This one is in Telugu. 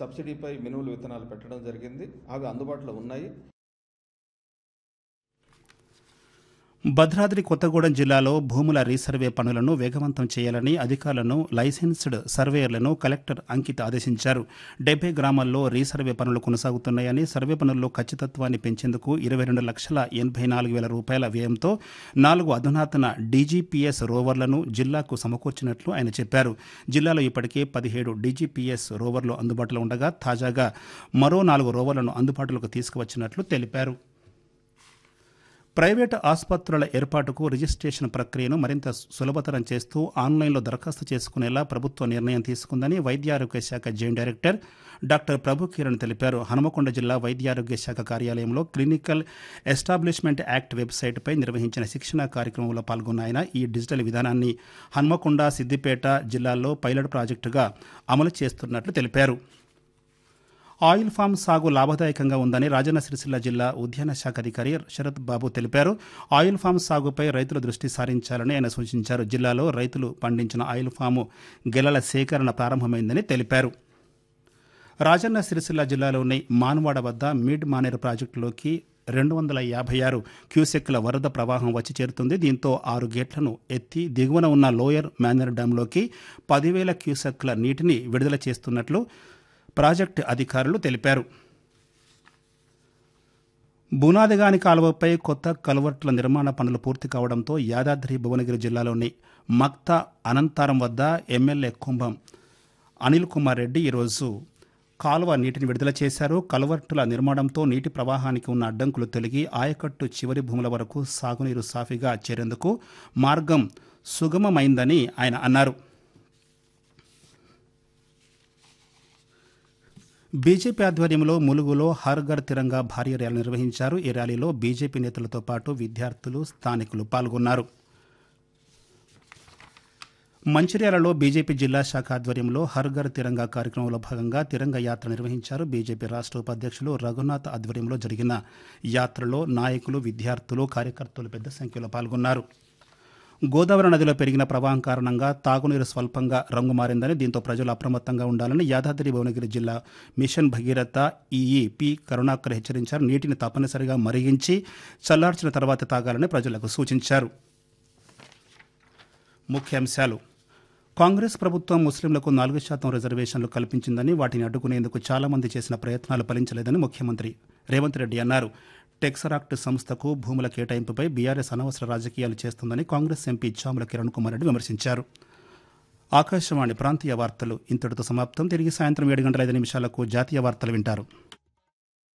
సబ్సిడీపై మినుములు విత్తనాలు పెట్టడం జరిగింది అవి అందుబాటులో ఉన్నాయి భద్రాద్రి కొత్తగూడెం జిల్లాలో భూముల రీసర్వే పనులను వేగవంతం చేయాలని అధికారులను లైసెన్స్డ్ సర్వేయర్లను కలెక్టర్ అంకిత్ ఆదేశించారు డెబ్బై గ్రామాల్లో రీసర్వే పనులు కొనసాగుతున్నాయని సర్వే పనుల్లో ఖచ్చితత్వాన్ని పెంచేందుకు ఇరవై రెండు లక్షల ఎనభై నాలుగు వేల రూపాయల వ్యయంతో నాలుగు అధునాతన డీజీపీఎస్ రోవర్లను జిల్లాకు సమకూర్చినట్లు ఆయన చెప్పారు జిల్లాలో ఇప్పటికే పదిహేడు డీజీపీఎస్ రోవర్లు అందుబాటులో ఉండగా తాజాగా మరో నాలుగు రోవర్లను అందుబాటులోకి తీసుకువచ్చినట్లు తెలిపారు ప్రైవేటు ఆసుపత్రుల ఏర్పాటుకు రిజిస్ట్రేషన్ ప్రక్రియను మరింత సులభతరం చేస్తూ ఆన్లైన్లో దరఖాస్తు చేసుకునేలా ప్రభుత్వం నిర్ణయం తీసుకుందని వైద్యారోగ్య శాఖ joint director doctor Prabhu Kiran తెలిపారు హనుమకొండ జిల్లా వైద్యారోగ్య శాఖ కార్యాలయంలో క్లినికల్ ఎస్టాబ్లిష్మెంట్ యాక్ట్ వెబ్సైట్పై నిర్వహించిన శిక్షణా కార్యక్రమంలో పాల్గొన్న ఆయన ఈ డిజిటల్ విధానాన్ని హన్మకొండ సిద్దిపేట జిల్లాల్లో పైలట్ ప్రాజెక్టుగా అమలు చేస్తున్నట్లు తెలిపారు ఆయిల్ ఫామ్ సాగు లాభదాయకంగా ఉందని రాజన్న సిరిసిల్ల జిల్లా ఉద్యాన శాఖ అధికారి శరత్ బాబు తెలిపారు ఆయిల్ ఫామ్ సాగుపై రైతులు దృష్టి సారించాలని ఆయన సూచించారు జిల్లాలో రైతులు పండించిన ఆయిల్ ఫాము గెలల సేకరణ ప్రారంభమైందని తెలిపారు రాజన్న సిరిసిల్ల జిల్లాలోని మాన్వాడ వద్ద మిడ్ మానేరు ప్రాజెక్టులోకి రెండు వందల యాభై ఆరు క్యూసెక్ల వరద ప్రవాహం వచ్చి చేరుతుంది దీంతో ఆరు గేట్లను ఎత్తి దిగువన ఉన్న లోయర్ మేనర్ డ్యాంలోకి పదివేల క్యూసెక్ల నీటిని విడుదల చేస్తున్నట్లు ప్రాజెక్టు అధికారులు తెలిపారు బునాదిగాని కాలువపై కొత్త కలువర్టుల నిర్మాణ పనులు పూర్తి కావడంతో యాదాద్రి భువనగిరి జిల్లాలోని మక్తా అనంతారం వద్ద ఎమ్మెల్యే కుంభం అనిల్ కుమార్ రెడ్డి ఈరోజు కాలువ నీటిని విడుదల చేశారు కలువర్టుల నిర్మాణంతో నీటి ప్రవాహానికి ఉన్న అడ్డంకులు తొలగి ఆయకట్టు చివరి భూముల వరకు సాగునీరు సాఫీగా చేరేందుకు మార్గం సుగమమైందని ఆయన అన్నారు బీజేపీ ఆధ్వర్యంలో ములుగులో హర్ ఘర్ తిరంగా భారీ ర్యాలీ నిర్వహించారు ఈ ర్యాలీలో బీజేపీ నేతలతో పాటు విద్యార్థులు స్థానికులు పాల్గొన్నారు మంచిర్యాలలో బీజేపీ జిల్లా శాఖ ఆధ్వర్యంలో హర్ ఘర్ తిరంగా కార్యక్రమంలో భాగంగా తిరంగ యాత్ర నిర్వహించారు బీజేపీ రాష్ట్ర ఉపాధ్యక్షులు రఘునాథ్ ఆధ్వర్యంలో జరిగిన యాత్రలో నాయకులు విద్యార్థులు కార్యకర్తలు పెద్ద సంఖ్యలో పాల్గొన్నారు గోదావరి నదిలో పెరిగిన ప్రవాహం కారణంగా తాగునీరు స్వల్పంగా రంగు మారిందని దీంతో ప్రజలు అప్రమత్తంగా ఉండాలని యాదాద్రి భువనగిరి జిల్లా mission Bhagiratha EE P Karunakar హెచ్చరించారు నీటిని తప్పనిసరిగా మరిగించి చల్లార్చిన తర్వాత తాగాలని ప్రజలకు సూచించారు ముఖ్యాంశాలు కాంగ్రెస్ ప్రభుత్వం ముస్లింలకు నాలుగు శాతం రిజర్వేషన్లు కల్పించిందని వాటిని అడ్డుకునేందుకు చాలామంది చేసిన ప్రయత్నాలు ఫలించలేదని ముఖ్యమంత్రి రేవంత్ రెడ్డి అన్నారు టెక్సరాక్ట్ సంస్థకు భూముల కేటాయింపుపై బీఆర్ఎస్ అనవసర రాజకీయాలు చేస్తుందని కాంగ్రెస్ ఎంపీ చాముల కిరణ్ కుమార్ రెడ్డి విమర్శించారు ఆకాశవాణి ప్రాంతీయ వార్తలు ఇంతటితో సమాప్తం తిరిగి సాయంత్రం ఏడు గంటల ఐదు నిమిషాలకు జాతీయ వార్తలు వింటారు